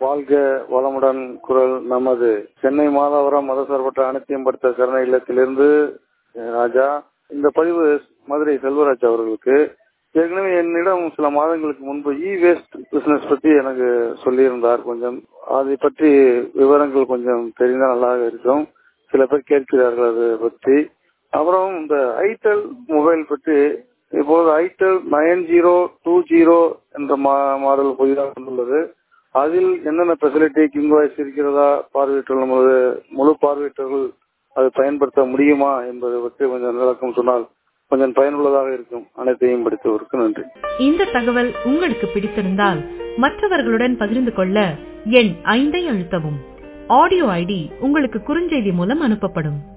வாழ்க வளமுடன் குரல் நமது சென்னை மாதாவரம் மதசார்பற்ற அனைத்தையம்படுத்த கருணை இல்லத்திலிருந்து ராஜா இந்த பதிவு மதுரை செல்வராஜ் அவர்களுக்கு ஏற்கனவே என்னிடம் சில மாதங்களுக்கு முன்பு இ வேஸ்ட் பிசினஸ் பத்தி எனக்கு சொல்லியிருந்தார் கொஞ்சம் அதை பற்றி விவரங்கள் கொஞ்சம் தெரிந்தால் நல்லாக இருக்கும் சில பேர் கேட்கிறார்கள் அதை பற்றி அப்புறம் இந்த ஐடெல் மொபைல் பற்றி இப்போது itel nine zero two zero என்ற மாடல் புதிதாக வந்துள்ளது அதில் என்னென்ன ஃபெசிலிட்டி கிங் வாய்ஸ் இருக்கிறதா பார்வையிட்ட நமது முழு பார்வையிட்டவர்கள் அதை பயன்படுத்த முடியுமா என்பதை பற்றி கொஞ்சம் விளக்கம் சொன்னால் கொஞ்சம் பயனுள்ளதாக இருக்கும் அனைத்தையும் படித்தவருக்கு நன்றி இந்த தகவல் உங்களுக்கு பிடித்திருந்தால் மற்றவர்களுடன் பகிர்ந்து கொள்ள எண் ஐந்தை அழுத்தவும் ஆடியோ ஐடி உங்களுக்கு குறுஞ்செய்தி மூலம் அனுப்பப்படும்